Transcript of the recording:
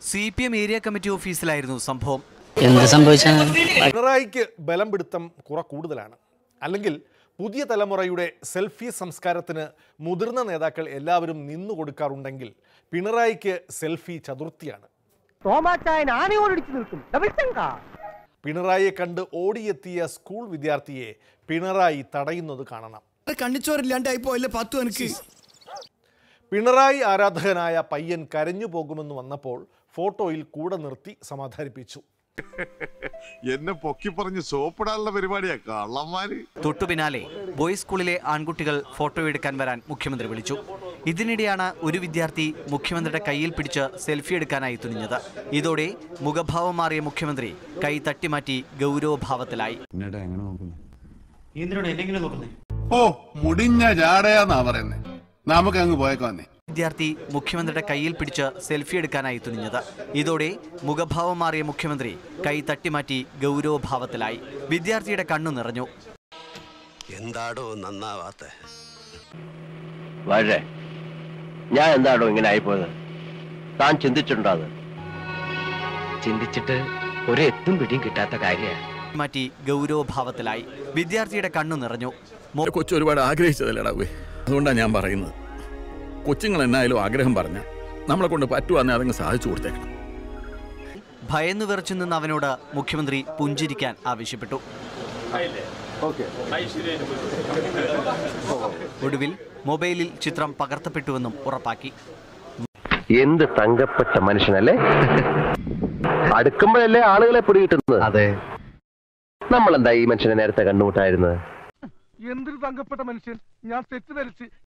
C P M area committee ഓഫീസിലായിരുന്നു സംഭവം എന്ത് സംഭവിച്ചാണ് പിണറായിക്ക് ബലം പിടുത്തം കുറെ കൂടുതലാണ് അല്ലെങ്കിൽ പുതിയ തലമുറയുടെ സെൽഫി സംസ്കാരത്തിന് മുതിർന്ന നേതാക്കൾ എല്ലാവരും നിന്നു കൊടുക്കാറുണ്ടെങ്കിൽ പിണറായിക്ക് സെൽഫി ചതുർത്ഥിയാണ് തോമാച്ചായൻ ആനയോടിച്ചു നിൽക്കും ഡബിൾ ടങ്കാ പിണറായിയെ കണ്ട് ഓടിയെത്തിയ സ്കൂൾ വിദ്യാർത്ഥിയെ പിണറായി തടയുന്നത് കാണണം കണ്ണിച്ചോറില്ലാണ്ടായി പോയല്ലേ പത്തു എനിക്ക് പിണറായി ആരാധകനായ പയ്യൻ കരഞ്ഞു പോകുമെന്ന് വന്നപ്പോൾ ഫോട്ടോയിൽ കൂടെ നിർത്തി സമാധാനിപ്പിച്ചു എന്നെ പൊക്കി പറഞ്ഞ് സോപ്പിടാനുള്ള പരിപാടിയാ കള്ളന്മാര് തൊട്ടു പിന്നാലെ ബോയ്സ് സ്കൂളിലെ ആൺകുട്ടികൾ ഫോട്ടോ എടുക്കാൻ വരാൻ മുഖ്യമന്ത്രി വിളിച്ചു ഇതിനിടെയാണ് ഒരു വിദ്യാർത്ഥി മുഖ്യമന്ത്രിയുടെ കയ്യിൽ പിടിച്ച് സെൽഫി എടുക്കാനായി തുനിഞ്ഞത് ഇതോടെ മുഖഭാവം മാറിയ മുഖ്യമന്ത്രി കൈ തട്ടിമാറ്റി ഗൗരവഭാവത്തിലായി ഓ മുടിഞ്ഞ ജാടയാന്നാ പറയുന്നേ നമുക്ക് അങ്ങ് പോയേക്കാന്നേ വിദ്യാർത്ഥി മുഖ്യമന്ത്രിയുടെ കയ്യിൽ പിടിച്ച് സെൽഫി എടുക്കാനായി തുനിഞ്ഞത് ഇതോടെ മുഖഭാവം മാറിയ മുഖ്യമന്ത്രി കൈ തട്ടിമാറ്റി ഗൗരവഭാവത്തിലായി വിദ്യാർത്ഥിയുടെ കണ്ണു നിറഞ്ഞു എന്താടോ നന്നാവാത്ത വളരെ ഞാൻ എന്താണോ ഇങ്ങനെ ആയിപ്പോയത് താൻ ചിന്തിച്ചിട്ടുണ്ടോ അത് ചിന്തിച്ചിട്ട് ഒരു എത്തും പിടിയും കിട്ടാത്ത കാര്യമാണ് മാറ്റി ഗൗരവഭാവത്തിലായി വിദ്യാർത്ഥിയുടെ കണ്ണു നിറഞ്ഞു മൊ- കൊച്ചു ഒരുപാട് ആഗ്രഹിച്ചതല്ലേടാ വേ അതുകൊണ്ടാണ് ഞാൻ പറയുന്നത് കൊച്ചുങ്ങൾ എന്നായാലും ആഗ്രഹം പറഞ്ഞ നമ്മളെ കൊണ്ട് പറ്റുവാന്നെ അതങ്ങ് സാധിച്ചു കൊടുത്തേക്കണം ഭയന്നു വിറച്ചു നിന്ന അവനോട് മുഖ്യമന്ത്രി പുഞ്ചിരിക്കാൻ ആവശ്യപ്പെട്ടു ഒടുവിൽ മൊബൈലിൽ ചിത്രം പകർത്തപ്പെട്ടുവെന്നും ഉറപ്പാക്കി എന്ത് തങ്കപ്പെട്ട മനുഷ്യനല്ലേ അടുക്കുമ്പോഴല്ലേ ആളുകളെ പിടികിട്ടുന്നത് അതെ നമ്മളെന്താ ഈ മനുഷ്യനെ നേരത്തെ കണ്ടുമുട്ടായിരുന്നത് എന്തൊരു തങ്കപ്പെട്ട മനുഷ്യൻ ഞാൻ തെറ്റിദ്ധരിച്ച്